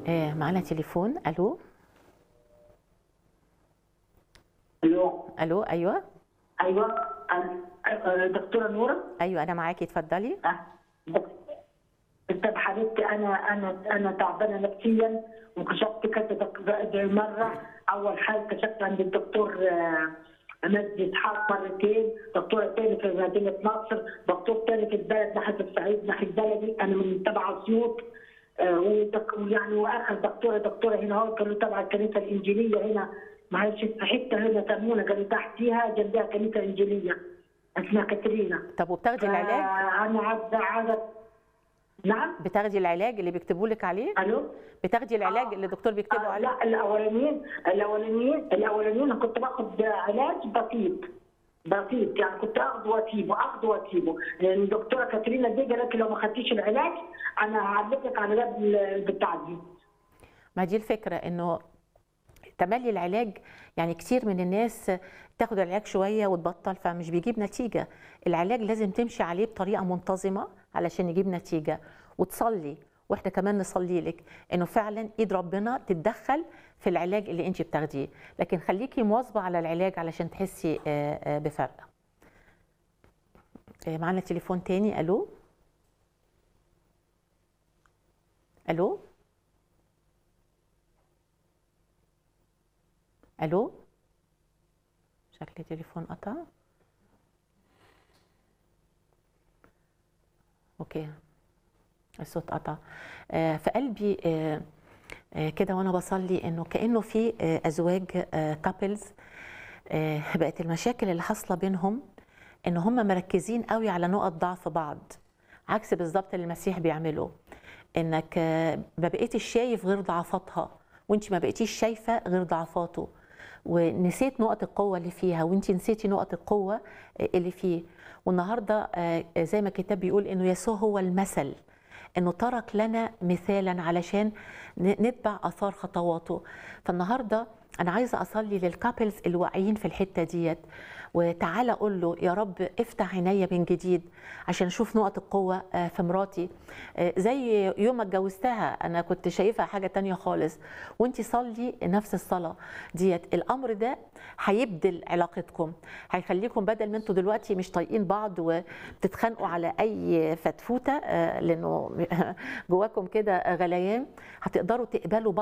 آه، معانا تليفون الو الو الو ايوه ايوه أنا- أه، دكتوره نوره ايوه انا معاكي اتفضلي أه، طب حبيبتي انا انا انا تعبانه نفسيا وكشفت كذا دك- مره اول حاجه كشفت عند الدكتور آه، مجدي اسحاق مرتين دكتوره تاني في مدينه نصر دكتور تاني في البلد ناحيه الصعيد ناحيه بلدي انا من تبع اسيوط آه، ودك- ويعني واخر دكتوره دكتوره هنا هو كانوا تبع الكنيسه الانجيليه هنا معلش في حته هنا سمونا قالوا تحتيها جنبها كنيسه انجيليه اسمها كاترينا طب وبتاخدي العلاج آه، انا عايزه عايزه نعم بتاخدي العلاج اللي بيكتبوا لك عليه الو بتاخدي العلاج آه. اللي الدكتور بيكتبه آه عليه لا الاولانيين الاولانيين الاولانيين كنت باخد علاج بسيط بسيط يعني كنت اخده واسيبه اخده واسيبه لان الدكتوره كاترينا دي قالت لي لو ما خدتيش العلاج انا هعلقك على باب البتاع دي ما دي الفكره انه تملي العلاج يعني كتير من الناس تاخد العلاج شويه وتبطل فمش بيجيب نتيجه العلاج لازم تمشي عليه بطريقه منتظمه علشان يجيب نتيجه وتصلي واحنا كمان نصلي لك انه فعلا ايد ربنا تتدخل في العلاج اللي انت بتاخديه لكن خليكي مواظبه على العلاج علشان تحسي آه، آه، بفرق آه، معانا تليفون تاني الو الو الو شكل التليفون قطع اوكي الصوت قطع آه، في قلبي آه، آه، كده وانا بصلي انه كانه في آه، ازواج كابلز بقت المشاكل اللي حاصله بينهم ان هم مركزين قوي على نقط ضعف بعض عكس بالظبط اللي المسيح بيعمله انك آه، ما بقيتش شايف غير ضعفاتها وانت ما بقيتيش شايفه غير ضعفاته ونسيت نقط القوه اللي فيها وانت نسيتي نقط القوه آه، اللي فيه والنهارده آه، زي ما الكتاب بيقول انه يسوع هو المثل انه ترك لنا مثالا علشان ن- نتبع اثار خطواته فالنهارده انا عايزه اصلي للكابلز الواقعين في الحته ديت وتعالى اقول له يا رب افتح عينيا من جديد عشان اشوف نقط القوه آه، في مراتي آه، زي يوم ما اتجوزتها انا كنت شايفها حاجه تانية خالص وانت صلي نفس الصلاه ديت الامر ده هيبدل علاقتكم هيخليكم بدل ما انتوا دلوقتي مش طايقين بعض وبتتخانقوا على اي فتفوته آه، لانه جواكم كده غليان هتقدروا تقبلوا بعض